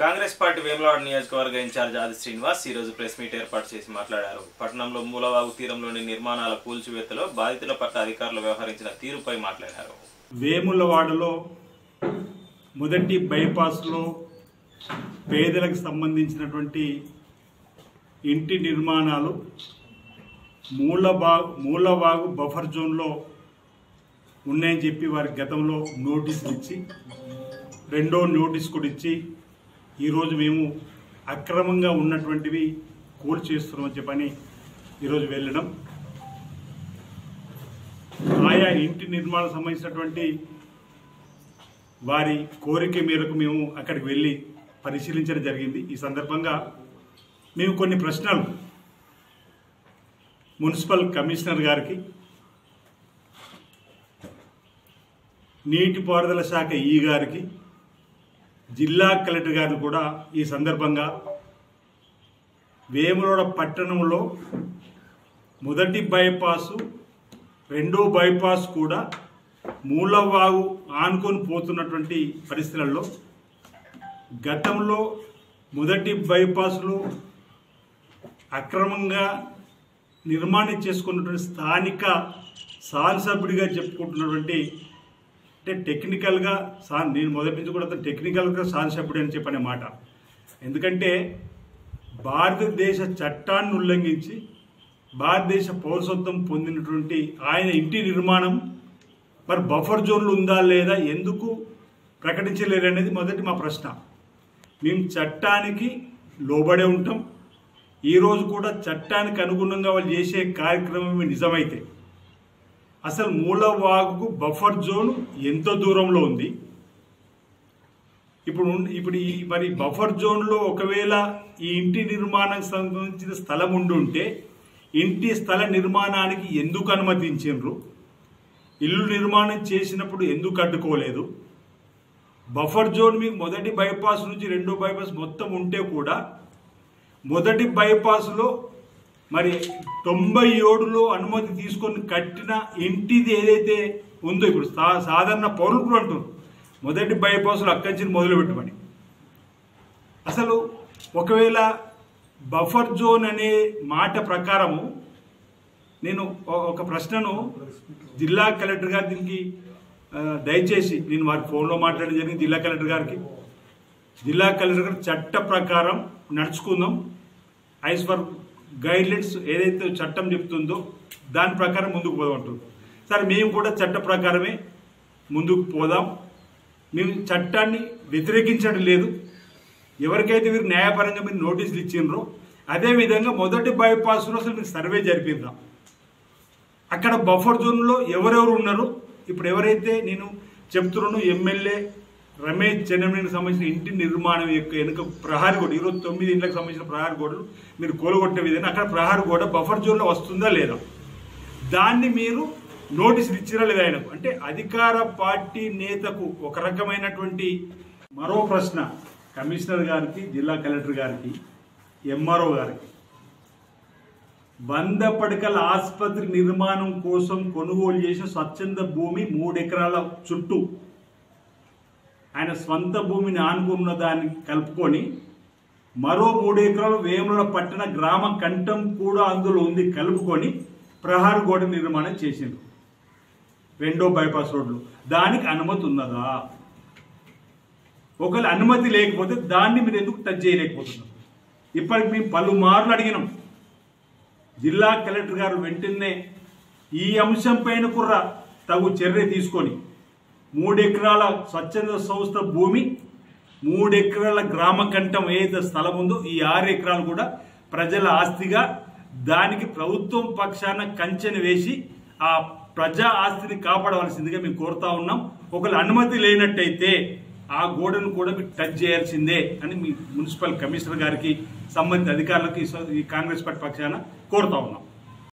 Congress party Vemulawada నియోజకవర్గ incharge ఆది శ్రీనివాస్ ఈ రోజు ప్రెస్ మీట్ ఏర్పాటు చేసి మాట్లాడారు పట్టణంలో మూలవాగు తీరంలోని నిర్మాణాల కూల్చివేతలో బాధితుల పట్ల అధికారులు వ్యవహరించిన తీరుపై మాట్లాడారు వేములవాడలో మొదటి బైపాస్లో పేదలకు సంబంధించినటువంటి ఇంటి నిర్మాణాలు మూలబా మూలవాగు బఫర్ జోన్లో ఉన్నాయని చెప్పి వారి గతంలో నోటీసులు ఇచ్చి రెండో నోటీస్ కూడా ఇచ్చి ఈరోజు మేము అక్రమంగా ఉన్నటువంటివి కూల్ చేస్తున్నామని చెప్పని ఈరోజు వెళ్ళడం ఆయా ఇంటి నిర్మాణం సంబంధించినటువంటి వారి కోరిక మేరకు మేము అక్కడికి వెళ్ళి పరిశీలించడం జరిగింది ఈ సందర్భంగా మేము కొన్ని ప్రశ్నలు మున్సిపల్ కమిషనర్ గారికి నీటిపారుదల శాఖ ఈ గారికి జిల్లా కలెక్టర్ గారిని కూడా ఈ సందర్భంగా వేములవాడ పట్టణంలో మొదటి బైపాసు రెండో బైపాస్ కూడా మూలవాగు ఆనుకొని పోతున్నటువంటి పరిస్థితులలో గతంలో మొదటి బైపాస్లో అక్రమంగా నిర్మాణం చేసుకున్నటువంటి స్థానిక సాంసభ్యుడిగా చెప్పుకుంటున్నటువంటి అంటే టెక్నికల్గా సా నేను మొదటి నుంచి కూడా అతను టెక్నికల్గా సాంసభ్యుడు అని చెప్పనే మాట ఎందుకంటే భారతదేశ చట్టాన్ని ఉల్లంఘించి భారతదేశ పౌరసత్వం పొందినటువంటి ఆయన ఇంటి నిర్మాణం మరి బఫర్ జోన్లు ఉందా లేదా ఎందుకు ప్రకటించలేరు అనేది మొదటి మా ప్రశ్న మేము చట్టానికి లోబడే ఉంటాం ఈరోజు కూడా చట్టానికి అనుగుణంగా వాళ్ళు చేసే కార్యక్రమం నిజమైతే అసలు మూలవాగుకు బఫర్ జోన్ ఎంత దూరంలో ఉంది ఇప్పుడు ఉన్- ఇప్పుడు ఈ మరి బఫర్ జోన్లో ఒకవేళ ఈ ఇంటి నిర్మాణానికి సంబంధించిన స్థలం ఉండి ఉంటే ఇంటి స్థల నిర్మాణానికి ఎందుకు అనుమతించిండ్రు ఇల్లు నిర్మాణం చేసినప్పుడు ఎందుకు అడ్డుకోలేదు బఫర్ జోన్ మీకు మొదటి బైపాస్ నుంచి రెండో బైపాస్ మొత్తం ఉంటే కూడా మొదటి బైపాస్లో మరి తొంభై ఏడులో అనుమతి తీసుకొని కట్టిన ఇంటిది ఏదైతే ఉందో ఇప్పుడు సా- సాధారణ పౌరులు కూడా అంటున్నారు మొదటి బైపాస్లో అక్కడి నుంచి మొదలు పెట్టమని అసలు ఒకవేళ బఫర్ జోన్ అనే మాట ప్రకారము నేను ఒ- ఒక ప్రశ్నను జిల్లా కలెక్టర్ గారు దీనికి ఆ, దయచేసి నేను వారి ఫోన్లో మాట్లాడడం జరిగింది జిల్లా కలెక్టర్ గారికి జిల్లా కలెక్టర్ గారు చట్ట ప్రకారం నడుచుకుందాం ఐస్ ఫర్ గైడ్లైన్స్ ఏదైతే చట్టం చెప్తుందో దాని ప్రకారం ముందుకు పోదాం అంటుంది సరే మేము కూడా చట్ట ప్రకారమే ముందుకు పోదాం మేము చట్టాన్ని వ్యతిరేకించడం లేదు ఎవరికైతే వీరు న్యాయపరంగా మీరు నోటీసులు ఇచ్చిండ్రో అదేవిధంగా మొదటి బైపాస్లో అసలు మీరు సర్వే జరిపిద్దాం అక్కడ బఫర్ జోన్లో ఎవరెవరు ఉన్నారు ఇప్పుడు ఎవరైతే నేను చెప్తున్నాను ఎమ్మెల్యే రమేష్ చెన్నమనేనికి సంబంధించిన ఇంటి నిర్మాణం యొక్క వెనుక ప్రహారీ గోడ ఈరోజు తొమ్మిది ఇంట్లకు సంబంధించిన ప్రహారీ గోడలు మీరు కోలుగొట్టే విధంగా అక్కడ ప్రహారీ గోడ బఫర్ జోన్లో వస్తుందా లేదా దాన్ని మీరు నోటీసులు ఇచ్చిరా లేదా ఆయనకు అంటే అధికార పార్టీ నేతకు ఒక రకమైనటువంటి మరో ప్రశ్న కమిషనర్ గారికి జిల్లా కలెక్టర్ గారికి ఎంఆర్ఓ గారికి వంద పడకల ఆసుపత్రి నిర్మాణం కోసం కొనుగోలు చేసిన స్వచ్ఛంద భూమి మూడు ఎకరాల చుట్టూ ఆయన స్వంత భూమిని ఆనుకున్న దాన్ని కలుపుకొని మరో మూడు ఎకరాలు వేముల పట్టణ గ్రామ కంఠం కూడా అందులో ఉంది కలుపుకొని ప్రహార గోడ నిర్మాణం చేసింది రెండో బైపాస్ రోడ్లు దానికి అనుమతి ఉన్నదా ఒకవేళ అనుమతి లేకపోతే దాన్ని మీరు ఎందుకు టచ్ చేయలేకపోతున్నారు ఇప్పటికి మేము పలుమార్లు అడిగినాం జిల్లా కలెక్టర్ గారు వెంటనే ఈ అంశం పైన కూడా తగు చర్య తీసుకొని మూడు ఎకరాల స్వచ్ఛంద సంస్థ భూమి మూడు ఎకరాల గ్రామ కంఠం ఏదైతే స్థలం ఉందో ఈ ఆరు ఎకరాలు కూడా ప్రజల ఆస్తిగా దానికి ప్రభుత్వం పక్షాన కంచెను వేసి ఆ ప్రజా ఆస్తిని కాపాడవలసిందిగా మేము కోరుతా ఉన్నాం ఒకవేళ అనుమతి లేనట్టయితే ఆ గోడను కూడా మీరు టచ్ చేయాల్సిందే అని మీ మున్సిపల్ కమిషనర్ గారికి సంబంధిత అధికారులకు ఈ స- ఈ కాంగ్రెస్ పార్టీ పక్షాన కోరుతా ఉన్నాం